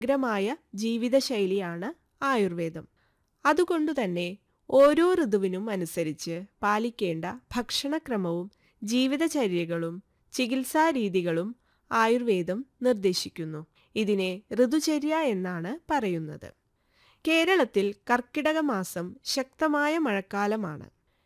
സമഗ്രമായ ജീവിതശൈലിയാണ് ആയുർവേദം അതുകൊണ്ടുതന്നെ ഓരോ ഋതുവിനും അനുസരിച്ച് പാലിക്കേണ്ട ഭക്ഷണക്രമവും ജീവിതചര്യകളും ചികിത്സാരീതികളും ആയുർവേദം നിർദ്ദേശിക്കുന്നു ഇതിനെ ഋതുചര്യ എന്നാണ് പറയുന്നത് കേരളത്തിൽ കർക്കിടക മാസം ശക്തമായ മഴക്കാലമാണ്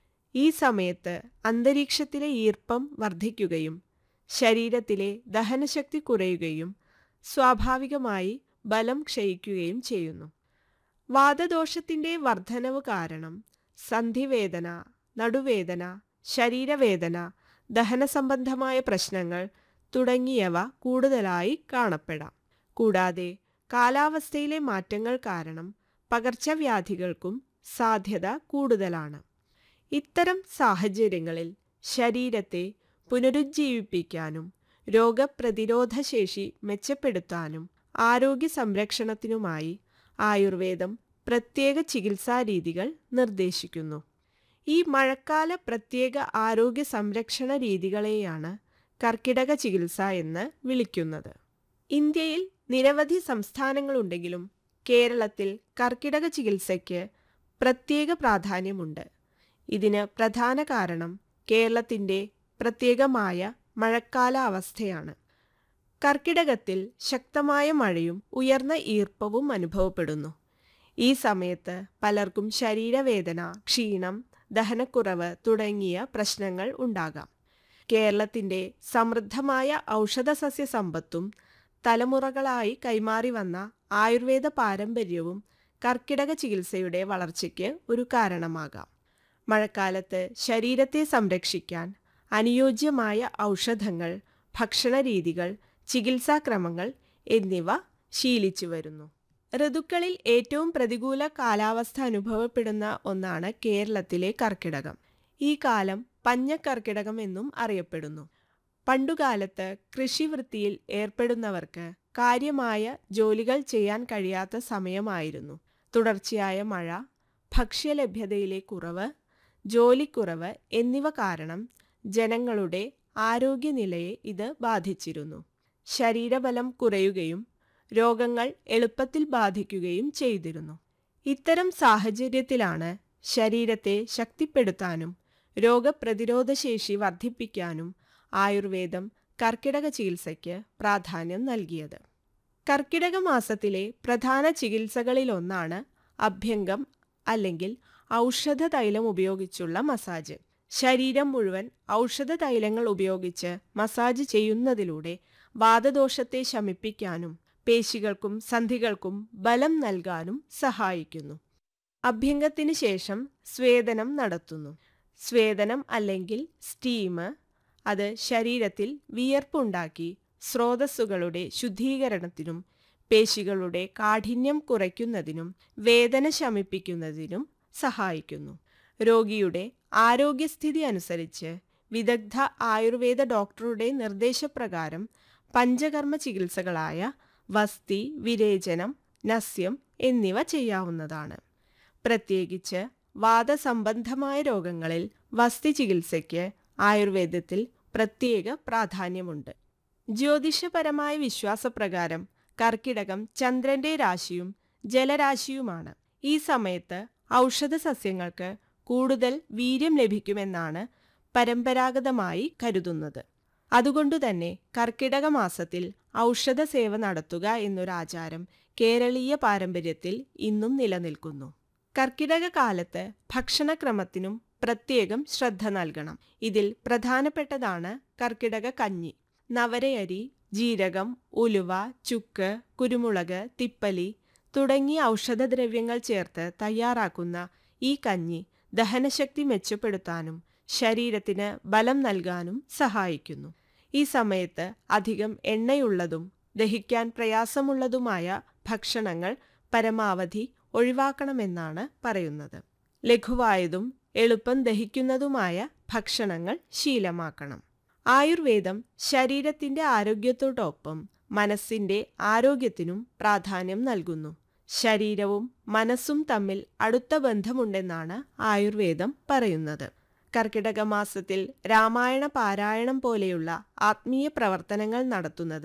ഈ സമയത്ത് അന്തരീക്ഷത്തിലെ ഈർപ്പം വർദ്ധിക്കുകയും ശരീരത്തിലെ ദഹനശക്തി കുറയുകയും സ്വാഭാവികമായി ബലം ക്ഷയിക്കുകയും ചെയ്യുന്നു വാതദോഷത്തിന്റെ വർധനവ് കാരണം സന്ധിവേദന നടുവേദന ശരീരവേദന ദഹനസംബന്ധമായ പ്രശ്നങ്ങൾ തുടങ്ങിയവ കൂടുതലായി കാണപ്പെടാം കൂടാതെ കാലാവസ്ഥയിലെ മാറ്റങ്ങൾ കാരണം പകർച്ചവ്യാധികൾക്കും സാധ്യത കൂടുതലാണ് ഇത്തരം സാഹചര്യങ്ങളിൽ ശരീരത്തെ പുനരുജ്ജീവിപ്പിക്കാനും രോഗപ്രതിരോധശേഷി മെച്ചപ്പെടുത്താനും ആരോഗ്യ സംരക്ഷണത്തിനുമായി ആയുർവേദം പ്രത്യേക ചികിത്സാരീതികൾ നിർദ്ദേശിക്കുന്നു ഈ മഴക്കാല പ്രത്യേക ആരോഗ്യ സംരക്ഷണ രീതികളെയാണ് കർക്കിടക ചികിത്സ എന്ന് വിളിക്കുന്നത് ഇന്ത്യയിൽ നിരവധി സംസ്ഥാനങ്ങളുണ്ടെങ്കിലും കേരളത്തിൽ കർക്കിടക ചികിത്സയ്ക്ക് പ്രത്യേക പ്രാധാന്യമുണ്ട് ഇതിന് പ്രധാന കാരണം കേരളത്തിൻ്റെ പ്രത്യേകമായ മഴക്കാല അവസ്ഥയാണ് കർക്കിടകത്തിൽ ശക്തമായ മഴയും ഉയർന്ന ഈർപ്പവും അനുഭവപ്പെടുന്നു ഈ സമയത്ത് പലർക്കും ശരീരവേദന ക്ഷീണം ദഹനക്കുറവ് തുടങ്ങിയ പ്രശ്നങ്ങൾ ഉണ്ടാകാം കേരളത്തിൻ്റെ സമൃദ്ധമായ ഔഷധസസ്യ സമ്പത്തും തലമുറകളായി കൈമാറി വന്ന ആയുർവേദ പാരമ്പര്യവും കർക്കിടക ചികിത്സയുടെ വളർച്ചയ്ക്ക് ഒരു കാരണമാകാം മഴക്കാലത്ത് ശരീരത്തെ സംരക്ഷിക്കാൻ അനുയോജ്യമായ ഔഷധങ്ങൾ ഭക്ഷണരീതികൾ ചികിത്സാക്രമങ്ങൾ എന്നിവ ശീലിച്ചു വരുന്നു ഋതുക്കളിൽ ഏറ്റവും പ്രതികൂല കാലാവസ്ഥ അനുഭവപ്പെടുന്ന ഒന്നാണ് കേരളത്തിലെ കർക്കിടകം ഈ കാലം പഞ്ഞക്കർക്കിടകം എന്നും അറിയപ്പെടുന്നു പണ്ടുകാലത്ത് കൃഷിവൃത്തിയിൽ ഏർപ്പെടുന്നവർക്ക് കാര്യമായ ജോലികൾ ചെയ്യാൻ കഴിയാത്ത സമയമായിരുന്നു തുടർച്ചയായ മഴ ഭക്ഷ്യലഭ്യതയിലെ കുറവ് ജോലിക്കുറവ് എന്നിവ കാരണം ജനങ്ങളുടെ ആരോഗ്യനിലയെ ഇത് ബാധിച്ചിരുന്നു ശരീരബലം കുറയുകയും രോഗങ്ങൾ എളുപ്പത്തിൽ ബാധിക്കുകയും ചെയ്തിരുന്നു ഇത്തരം സാഹചര്യത്തിലാണ് ശരീരത്തെ ശക്തിപ്പെടുത്താനും രോഗപ്രതിരോധശേഷി വർദ്ധിപ്പിക്കാനും ആയുർവേദം കർക്കിടക ചികിത്സയ്ക്ക് പ്രാധാന്യം നൽകിയത് കർക്കിടക മാസത്തിലെ പ്രധാന ചികിത്സകളിലൊന്നാണ് അഭ്യംഗം അല്ലെങ്കിൽ ഔഷധ തൈലം ഉപയോഗിച്ചുള്ള മസാജ് ശരീരം മുഴുവൻ ഔഷധ തൈലങ്ങൾ ഉപയോഗിച്ച് മസാജ് ചെയ്യുന്നതിലൂടെ വാതദോഷത്തെ ശമിപ്പിക്കാനും പേശികൾക്കും സന്ധികൾക്കും ബലം നൽകാനും സഹായിക്കുന്നു അഭ്യംഗത്തിന് ശേഷം സ്വേദനം നടത്തുന്നു സ്വേദനം അല്ലെങ്കിൽ സ്റ്റീം അത് ശരീരത്തിൽ വിയർപ്പുണ്ടാക്കി സ്രോതസ്സുകളുടെ ശുദ്ധീകരണത്തിനും പേശികളുടെ കാഠിന്യം കുറയ്ക്കുന്നതിനും വേദന ശമിപ്പിക്കുന്നതിനും സഹായിക്കുന്നു രോഗിയുടെ ആരോഗ്യസ്ഥിതി അനുസരിച്ച് വിദഗ്ധ ആയുർവേദ ഡോക്ടറുടെ നിർദ്ദേശപ്രകാരം പഞ്ചകർമ്മ ചികിത്സകളായ വസ്തി വിരേചനം നസ്യം എന്നിവ ചെയ്യാവുന്നതാണ് പ്രത്യേകിച്ച് വാദസംബന്ധമായ രോഗങ്ങളിൽ വസ്തി ചികിത്സയ്ക്ക് ആയുർവേദത്തിൽ പ്രത്യേക പ്രാധാന്യമുണ്ട് ജ്യോതിഷപരമായ വിശ്വാസപ്രകാരം കർക്കിടകം ചന്ദ്രന്റെ രാശിയും ജലരാശിയുമാണ് ഈ സമയത്ത് ഔഷധ സസ്യങ്ങൾക്ക് കൂടുതൽ വീര്യം ലഭിക്കുമെന്നാണ് പരമ്പരാഗതമായി കരുതുന്നത് അതുകൊണ്ടുതന്നെ കർക്കിടക മാസത്തിൽ ഔഷധ സേവ നടത്തുക എന്നൊരാചാരം കേരളീയ പാരമ്പര്യത്തിൽ ഇന്നും നിലനിൽക്കുന്നു കർക്കിടക കാലത്ത് ഭക്ഷണക്രമത്തിനും പ്രത്യേകം ശ്രദ്ധ നൽകണം ഇതിൽ പ്രധാനപ്പെട്ടതാണ് കർക്കിടക കഞ്ഞി നവരയരി ജീരകം ഉലുവ ചുക്ക് കുരുമുളക് തിപ്പലി തുടങ്ങിയ ഔഷധദ്രവ്യങ്ങൾ ചേർത്ത് തയ്യാറാക്കുന്ന ഈ കഞ്ഞി ദഹനശക്തി മെച്ചപ്പെടുത്താനും ശരീരത്തിന് ബലം നൽകാനും സഹായിക്കുന്നു ഈ സമയത്ത് അധികം എണ്ണയുള്ളതും ദഹിക്കാൻ പ്രയാസമുള്ളതുമായ ഭക്ഷണങ്ങൾ പരമാവധി ഒഴിവാക്കണമെന്നാണ് പറയുന്നത് ലഘുവായതും എളുപ്പം ദഹിക്കുന്നതുമായ ഭക്ഷണങ്ങൾ ശീലമാക്കണം ആയുർവേദം ശരീരത്തിന്റെ ആരോഗ്യത്തോടൊപ്പം മനസ്സിന്റെ ആരോഗ്യത്തിനും പ്രാധാന്യം നൽകുന്നു ശരീരവും മനസ്സും തമ്മിൽ അടുത്ത ബന്ധമുണ്ടെന്നാണ് ആയുർവേദം പറയുന്നത് കർക്കിടക മാസത്തിൽ രാമായണ പാരായണം പോലെയുള്ള ആത്മീയ പ്രവർത്തനങ്ങൾ നടത്തുന്നത്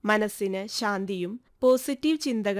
മനസ്സിന് ശാന്തിയും പോസിറ്റീവ് ചിന്തകൾ